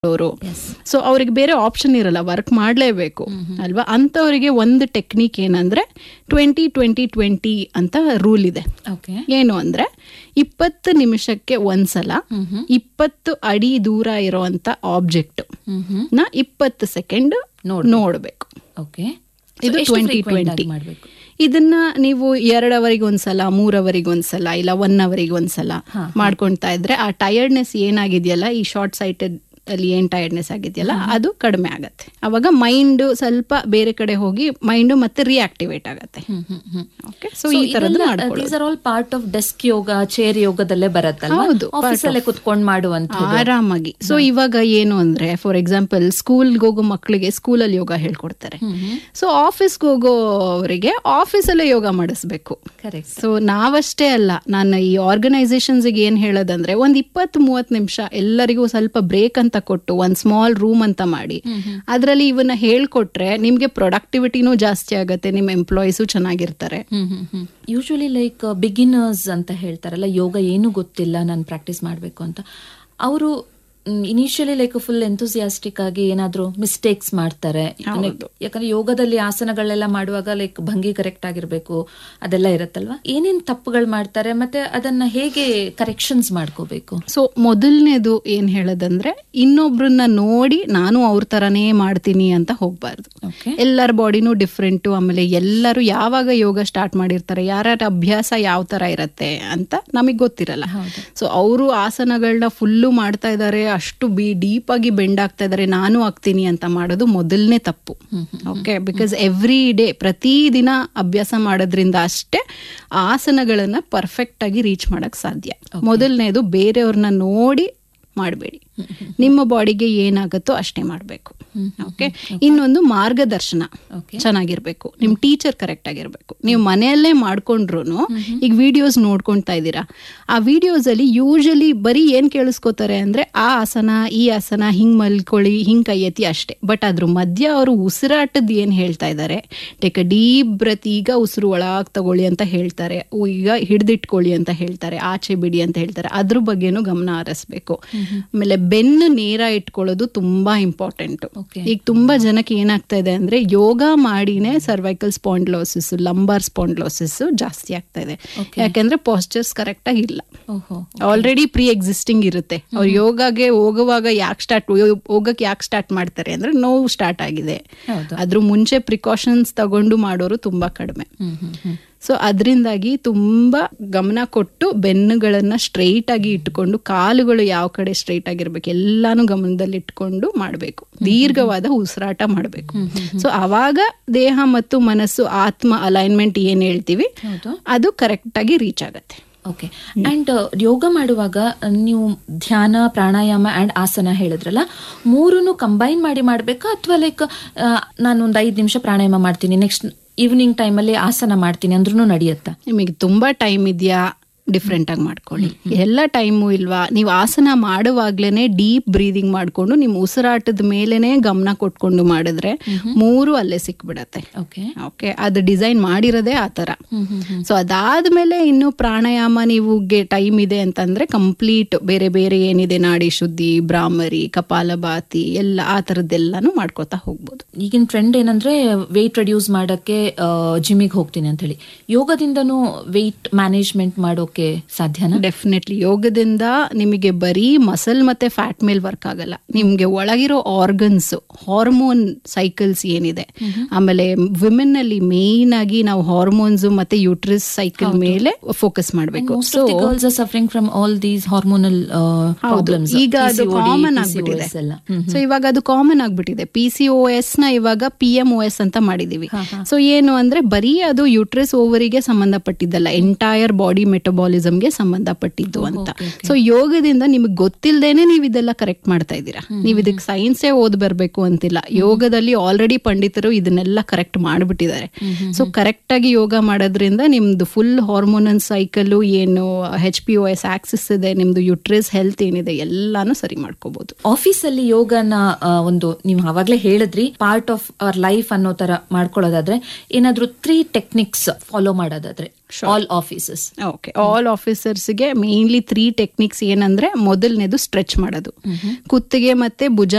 ಅವರು ಸೊ ಅವ್ರಿಗೆ ಬೇರೆ ಆಪ್ಷನ್ ಇರಲ್ಲ ವರ್ಕ್ ಮಾಡಲೇಬೇಕು ಅಲ್ವಾ ಅಂಥವರಿಗೆ ಒಂದು ಟೆಕ್ನಿಕ್ ಏನಂದ್ರೆ ಟ್ವೆಂಟಿ ಟ್ವೆಂಟಿ ಟ್ವೆಂಟಿ ಅಂತ ರೂಲ್ ಇದೆ ಓಕೆ ಏನು ಅಂದ್ರೆ ಇಪ್ಪತ್ತು ನಿಮಿಷಕ್ಕೆ ಒಂದ್ಸಲ ಇಪ್ಪತ್ತು ಅಡಿ ದೂರ ಇರುವಂತ ಆಬ್ಜೆಕ್ಟ್ ನ ಇಪ್ಪತ್ತು ಸೆಕೆಂಡ್ ನೋಡ್ಬೇಕು ಓಕೆ ಇದು ಟ್ವೆಂಟಿ ಟ್ವೆಂಟಿ ಮಾಡಬೇಕು ಇದನ್ನ ನೀವು ಎರಡು ಅವರಿಗೆ ಒಂದ್ಸಲ ಮೂರ್ ಅವರಿಗೆ ಒಂದ್ಸಲ ಇಲ್ಲ ಒನ್ ಅವರಿಗೆ ಒಂದ್ಸಲ ಮಾಡ್ಕೊಂತಾ ಇದ್ರೆ ಆ ಟಯರ್ಡ್ನೆಸ್ ಏನಾಗಿದೆಯಲ್ಲ ಈ ಶಾರ್ಟ್ ಸೈಟೆಡ್ ಅಲ್ಲಿ ಏನ್ ಟಯರ್ಡ್ನೆಸ್ ಆಗಿದೆಯಲ್ಲ ಅದು ಕಡಿಮೆ ಆಗತ್ತೆ ಅವಾಗ ಮೈಂಡ್ ಸ್ವಲ್ಪ ಬೇರೆ ಕಡೆ ಹೋಗಿ ಮೈಂಡ್ ಮತ್ತೆ ರಿಯಾಕ್ಟಿವೇಟ್ ಆಗತ್ತೆ ಓಕೆ ಸೊ ಈ ತರದ್ದು ಮಾಡ್ಕೊಳ್ಳೋದು these are all part of desk yoga chair ಯೋಗದಲ್ಲೇ ಬರುತ್ತಲ್ವಾ ಹೌದು, ಆಫೀಸ್ ಅಲ್ಲೇ ಕುತ್ಕೊಂಡು ಮಾಡುವಂತ ಆರಾಮಾಗಿ ಸೊ ಇವಾಗ ಏನು ಅಂದ್ರೆ ಫಾರ್ ಎಕ್ಸಾಂಪಲ್ ಸ್ಕೂಲ್ಗೆ ಹೋಗೋ ಮಕ್ಕಳಿಗೆ ಸ್ಕೂಲಲ್ಲಿ ಯೋಗ ಹೇಳ್ಕೊಡ್ತಾರೆ ಸೊ ಆಫೀಸ್ಗೆ ಹೋಗೋವರಿಗೆ ಆಫೀಸಲ್ಲೇ ಯೋಗ ಮಾಡಿಸ್ಬೇಕು ಕರೆಕ್ಟ್ ಸೊ ನಾವಷ್ಟೇ ಅಲ್ಲ ನಾನು ಈ ಆರ್ಗನೈಸೇಷನ್ಸ್ ಏನ್ ಹೇಳೋದಂದ್ರೆ ಒಂದ್ ಇಪ್ಪತ್ತು ಮೂವತ್ ನಿಮಿಷ ಎಲ್ಲರಿಗೂ ಸ್ವಲ್ಪ ಬ್ರೇಕ್ ಅಂತ ಕೊಟ್ಟು ಒಂದ್ ಸ್ಮಾಲ್ ರೂಮ್ ಅಂತ ಮಾಡಿ ಅದ್ರಲ್ಲಿ ಇವನ್ನ ಹೇಳ್ಕೊಟ್ರೆ ನಿಮ್ಗೆ ಪ್ರೊಡಕ್ಟಿವಿಟಿನೂ ಜಾಸ್ತಿ ಆಗತ್ತೆ ನಿಮ್ಮ ಎಂಪ್ಲಾಯೀಸು ಚೆನ್ನಾಗಿರ್ತಾರೆ ಯೂಶುವಲಿ ಲೈಕ್ ಬಿಗಿನರ್ಸ್ ಅಂತ ಹೇಳ್ತಾರಲ್ಲ ಯೋಗ ಏನು ಗೊತ್ತಿಲ್ಲ ನಾನು ಪ್ರಾಕ್ಟೀಸ್ ಮಾಡಬೇಕು ಅಂತ ಅವರು ಇನಿಷಿಯಲಿ ಲೈಕ್ ಫುಲ್ ಎಂಥೂಸಿಯಾಸ್ಟಿಕ್ ಆಗಿ ಏನಾದ್ರೂ ಮಿಸ್ಟೇಕ್ಸ್ ಮಾಡ್ತಾರೆ ಯಾಕಂದ್ರೆ ಯೋಗದಲ್ಲಿ ಆಸನಗಳೆಲ್ಲ ಮಾಡುವಾಗ ಲೈಕ್ ಭಂಗಿ ಕರೆಕ್ಟ್ ಆಗಿರ್ಬೇಕು ಅದೆಲ್ಲ ಇರುತ್ತಲ್ವಾ ಏನೇನ್ ತಪ್ಪುಗಳು ಮಾಡ್ತಾರೆ ಮತ್ತೆ ಅದನ್ನ ಹೇಗೆ ಕರೆಕ್ಷನ್ಸ್ ಮಾಡ್ಕೋಬೇಕು ಸೊ ಮೊದಲನೇದು ಏನ್ ಹೇಳೋದಂದ್ರೆ ಇನ್ನೊಬ್ರನ್ನ ನೋಡಿ ನಾನು ಅವ್ರ ತರನೇ ಮಾಡ್ತೀನಿ ಅಂತ ಹೋಗ್ಬಾರ್ದು ಓಕೆ ಎಲ್ಲರ ಬಾಡಿನೂ ಡಿಫ್ರೆಂಟು ಆಮೇಲೆ ಎಲ್ಲರೂ ಯಾವಾಗ ಯೋಗ ಸ್ಟಾರ್ಟ್ ಮಾಡಿರ್ತಾರೆ ಯಾರ್ಯಾರ ಅಭ್ಯಾಸ ಯಾವ ತರ ಇರತ್ತೆ ಅಂತ ನಮಗೆ ಗೊತ್ತಿರಲ್ಲ ಸೊ ಅವರು ಆಸನಗಳನ್ನ ಫುಲ್ಲು ಮಾಡ್ತಾ ಇದ್ದಾರೆ ಅಷ್ಟು ಬಿ ಡೀಪ್ ಆಗಿ ಬೆಂಡ್ ಆಗ್ತಾ ಇದ್ದಾರೆ ನಾನು ಆಗ್ತೀನಿ ಅಂತ ಮಾಡೋದು ಮೊದಲನೇ ತಪ್ಪು ಓಕೆ ಬಿಕಾಸ್ ಎವ್ರಿ ಡೇ ಪ್ರತಿದಿನ ಅಭ್ಯಾಸ ಮಾಡೋದ್ರಿಂದ ಅಷ್ಟೇ ಆಸನಗಳನ್ನ ಪರ್ಫೆಕ್ಟ್ ಆಗಿ ರೀಚ್ ಮಾಡಕ್ ಸಾಧ್ಯ ಮೊದಲನೇದು ಬೇರೆಯವ್ರನ್ನ ನೋಡಿ ಮಾಡಬೇಡಿ ನಿಮ್ಮ ಬಾಡಿಗೆ ಏನಾಗುತ್ತೋ ಅಷ್ಟೇ ಮಾಡಬೇಕು ಓಕೆ ಇನ್ನೊಂದು ಮಾರ್ಗದರ್ಶನ Okay. ಚೆನ್ನಾಗಿರ್ಬೇಕು ನಿಮ್ ಟೀಚರ್ ಕರೆಕ್ಟ್ ಆಗಿರ್ಬೇಕು ನೀವು ಮನೆಯಲ್ಲೇ ಮಾಡ್ಕೊಂಡ್ರು ಈಗ ವಿಡಿಯೋಸ್ ನೋಡ್ಕೊಂತಾ ಇದ್ದೀರಾ ಆ ವಿಡಿಯೋಸ್ ಅಲ್ಲಿ ಯೂಶಲಿ ಬರೀ ಏನ್ ಕೇಳಿಸ್ಕೋತಾರೆ ಅಂದ್ರೆ ಆ ಆಸನ ಈ ಆಸನ ಹಿಂಗ್ ಮಲ್ಕೊಳ್ಳಿ ಹಿಂಗ್ ಕೈ ಎತ್ತಿ ಅಷ್ಟೇ ಬಟ್ ಅದ್ರ ಮಧ್ಯ ಅವರು ಉಸಿರಾಟದ ಏನ್ ಹೇಳ್ತಾ ಇದ್ದಾರೆ ಟೇಕ್ ಅ ಡೀಪ್ ಬ್ರತ್ ಈಗ ಉಸಿರು ಒಳಗ್ ತಗೊಳ್ಳಿ ಅಂತ ಹೇಳ್ತಾರೆ ಓ, ಈಗ ಹಿಡ್ದಿಟ್ಕೊಳ್ಳಿ ಅಂತ ಹೇಳ್ತಾರೆ ಆಚೆ ಬಿಡಿ ಅಂತ ಹೇಳ್ತಾರೆ ಅದ್ರ ಬಗ್ಗೆನೂ ಗಮನ ಹರಿಸ್ಬೇಕು ಆಮೇಲೆ ಬೆನ್ನು ನೇರ ಇಟ್ಕೊಳ್ಳೋದು ತುಂಬಾ ಇಂಪಾರ್ಟೆಂಟ್ Okay. ಈಗ ತುಂಬಾ ಜನಕ್ಕೆ ಏನಾಗ್ತಾ ಇದೆ ಅಂದ್ರೆ ಯೋಗ ಮಾಡಿನೇ ಸರ್ವೈಕಲ್ ಸ್ಪಾಂಡ್ಲೋಸಿಸ್ ಲಂಬಾರ್ ಸ್ಪಾಂಡ್ಲೋಸಿಸ್ ಜಾಸ್ತಿ ಆಗ್ತಾ ಇದೆ ಯಾಕಂದ್ರೆ ಪಾಸ್ಚರ್ಸ್ ಕರೆಕ್ಟ್ ಆಗಿ ಇಲ್ಲ ಓಹೋ ಆಲ್ರೆಡಿ ಪ್ರೀ ಎಕ್ಸಿಸ್ಟಿಂಗ್ ಇರುತ್ತೆ ಅವ್ರು ಯೋಗಾಗೆ ಹೋಗುವಾಗ ಯಾಕೆ ಸ್ಟಾರ್ಟ್ ಹೋಗಕ್ಕೆ ಯಾಕೆ ಸ್ಟಾರ್ಟ್ ಮಾಡ್ತಾರೆ ಅಂದ್ರೆ ನೋವು ಸ್ಟಾರ್ಟ್ ಆಗಿದೆ ಹೌದು. ಅದ್ರ ಮುಂಚೆ ಪ್ರಿಕಾಷನ್ಸ್ ತಗೊಂಡು ಮಾಡೋರು ತುಂಬಾ ಕಡಿಮೆ ಹ್ಮ್ ಹ್ಮ್ ಹ್ಮ್ ಸೊ ಅದರಿಂದಾಗಿ ತುಂಬಾ ಗಮನ ಕೊಟ್ಟು ಬೆನ್ನುಗಳನ್ನ ಸ್ಟ್ರೈಟ್ ಆಗಿ ಇಟ್ಕೊಂಡು ಕಾಲುಗಳು ಯಾವ ಕಡೆ ಸ್ಟ್ರೈಟ್ ಆಗಿರ್ಬೇಕು ಎಲ್ಲಾನು ಗಮನದಲ್ಲಿ ಇಟ್ಕೊಂಡು ಮಾಡಬೇಕು ದೀರ್ಘವಾದ ಉಸಿರಾಟ ಮಾಡಬೇಕು ಸೊ ಅವಾಗ ದೇಹ ಮತ್ತು ಮನಸ್ಸು ಆತ್ಮ ಅಲೈನ್ಮೆಂಟ್ ಏನ್ ಹೇಳ್ತೀವಿ ಹೌದು ಅದು ಕರೆಕ್ಟ್ ಆಗಿ ರೀಚ್ ಆಗತ್ತೆ ಓಕೆ ಅಂಡ್ ಯೋಗ ಮಾಡುವಾಗ ನೀವು ಧ್ಯಾನ ಪ್ರಾಣಾಯಾಮ ಅಂಡ್ ಆಸನ ಹೇಳಿದ್ರಲ್ಲ ಮೂರನ್ನು ಕಂಬೈನ್ ಮಾಡಿ ಮಾಡ್ಬೇಕಾ ಅಥವಾ ಲೈಕ್ ನಾನು ಒಂದು ಐದು ನಿಮಿಷ ಪ್ರಾಣಾಯಾಮ ಮಾಡ್ತೀನಿ ನೆಕ್ಸ್ಟ್ ಈವ್ನಿಂಗ್ ಟೈಮಲ್ಲಿ ಆಸನ ಮಾಡ್ತೀನಿ ಅಂದ್ರೂ ನಡೆಯುತ್ತಾ ನಿಮಗೆ ತುಂಬಾ ಟೈಮ್ ಇದೆಯಾ ಡಿಫ್ರೆಂಟ್ ಆಗಿ ಮಾಡ್ಕೊಳ್ಳಿ ಎಲ್ಲ ಟೈಮು ಇಲ್ವಾ ನೀವು ಆಸನ ಮಾಡುವಾಗ್ಲೇನೆ ಡೀಪ್ ಬ್ರೀದಿಂಗ್ ಮಾಡ್ಕೊಂಡು ನಿಮ್ಮ ಉಸಿರಾಟದ ಮೇಲೆನೆ ಗಮನ ಕೊಟ್ಕೊಂಡು ಮಾಡಿದ್ರೆ ಮೂರು ಅಲ್ಲೇ ಸಿಕ್ಬಿಡತ್ತೆ ಓಕೆ ಓಕೆ ಅದು ಡಿಸೈನ್ ಮಾಡಿರೋದೇ ಆ ಥರ ಸೊ ಅದಾದ್ಮೇಲೆ ಇನ್ನು ಪ್ರಾಣಾಯಾಮ ನೀವು ಟೈಮ್ ಇದೆ ಅಂತಂದ್ರೆ ಕಂಪ್ಲೀಟ್ ಬೇರೆ ಬೇರೆ ಏನಿದೆ ನಾಡಿ ಶುದ್ಧಿ ಬ್ರಾಹ್ಮರಿ ಕಪಾಲಭಾತಿ ಎಲ್ಲ ಆ ಥರದ್ದೆಲ್ಲಾನು ಮಾಡ್ಕೋತಾ ಹೋಗ್ಬೋದು ಈಗಿನ ಟ್ರೆಂಡ್ ಏನಂದ್ರೆ ವೆಯ್ಟ್ ರೆಡ್ಯೂಸ್ ಮಾಡಕ್ಕೆ ಜಿಮ್ಮಿಗೆ ಹೋಗ್ತೀನಿ ಅಂತ ಹೇಳಿ ಯೋಗದಿಂದನೂ ವೆಯ್ಟ್ ಮ್ಯಾನೇಜ್ಮೆಂಟ್ ಮಾಡೋಕೆ ಸಾಧ್ಯನಾ ಡೆಫಿನೆಟ್ಲಿ ಯೋಗದಿಂದ ನಿಮಗೆ ಬರೀ ಮಸಲ್ ಮತ್ತೆ ಫ್ಯಾಟ್ ಮೇಲೆ ವರ್ಕ್ ಆಗಲ್ಲ ನಿಮ್ಗೆ ಒಳಗಿರೋ ಆರ್ಗನ್ಸ್ ಹಾರ್ಮೋನ್ ಸೈಕಲ್ಸ್ ಏನಿದೆ ಆಮೇಲೆ ವಿಮೆನ್ ಅಲ್ಲಿ ಮೇನ್ ಆಗಿ ನಾವು ಹಾರ್ಮೋನ್ಸ್ ಮತ್ತೆ ಯೂಟ್ರಿಸ್ ಸೈಕಲ್ ಮೇಲೆ ಫೋಕಸ್ ಮಾಡಬೇಕು most of the girls are suffering from all these hormonal problems ಈಗ ಅದು ಕಾಮನ್ ಆಗ್ಬಿಟ್ಟಿದೆ ಎಲ್ಲ ಸೊ ಇವಾಗ ಅದು ಕಾಮನ್ ಆಗ್ಬಿಟ್ಟಿದೆ ಪಿ ಸಿ ಓ ಎಸ್ ನ ಇವಾಗ ಪಿ ಎಂ ಓ ಎಸ್ ಅಂತ ಮಾಡಿದೀವಿ ಸೊ ಏನು ಅಂದ್ರೆ ಬರೀ ಅದು ಯೂಟ್ರಸ್ ಓವರಿಗೆ ಸಂಬಂಧಪಟ್ಟಿದ್ದಲ್ಲ ಎಂಟೈರ್ ಬಾಡಿ ಮೆಟಬಾಲಿಸಮ್ಗೆ ಸಂಬಂಧಪಟ್ಟಿದ್ದು ಅಂತ ಸೊ ಯೋಗದಿಂದ ನಿಮಗೆ ಗೊತ್ತಿಲ್ಲದೇನೆ ನೀವು ಇದೆಲ್ಲ ಕರೆಕ್ಟ್ ಮಾಡ್ತಾ ಇದ್ದೀರಾ ನೀವು ಇದಕ್ಕೆ ಸೈನ್ಸೇ ಓದ್ ಬರ್ಬೇಕು ಅಂತಿಲ್ಲ ಯೋಗದಲ್ಲಿ ಆಲ್ರೆಡಿ ಪಂಡಿತರು ಇದನ್ನೆಲ್ಲ ಕರೆಕ್ಟ್ ಮಾಡ್ಬಿಟ್ಟಿದ್ದಾರೆ ಸೊ ಕರೆಕ್ಟ್ ಆಗಿ ಯೋಗ ಮಾಡೋದ್ರಿಂದ ನಿಮ್ದು ಫುಲ್ ಹಾರ್ಮೋನಲ್ ಸೈಕಲ್ ಏನು H P O S axis ಇದೆ ನಿಮ್ದು ಯುಟ್ರಿಸ್ ಹೆಲ್ತ್ ಏನಿದೆ ಎಲ್ಲಾನು ಸರಿ ಮಾಡ್ಕೋಬಹುದು ಆಫೀಸ್ ಅಲ್ಲಿ ಯೋಗನ ಆ, ಒಂದು ನೀವು ಅವಾಗ್ಲೇ ಹೇಳಿದ್ರಿ ಪಾರ್ಟ್ ಆಫ್ ಅವರ್ ಲೈಫ್ ಅನ್ನೋ ತರ ಮಾಡ್ಕೊಳ್ಳೋದಾದ್ರೆ ಏನಾದ್ರೂ ತ್ರೀ ಟೆಕ್ನಿಕ್ಸ್ ಫಾಲೋ ಮಾಡೋದಾದ್ರೆ ಆಲ್ ಆಫೀಸಸ್ ಓಕೆ ಆಲ್ ಆಫೀಸರ್ಸ್ಗೆ ಮೇನ್ಲಿ ತ್ರೀ ಟೆಕ್ನಿಕ್ಸ್ ಏನಂದ್ರೆ ಮೊದಲನೇದು ಸ್ಟ್ರೆಚ್ ಮಾಡೋದು ಕುತ್ತಿಗೆ ಮತ್ತೆ ಭುಜ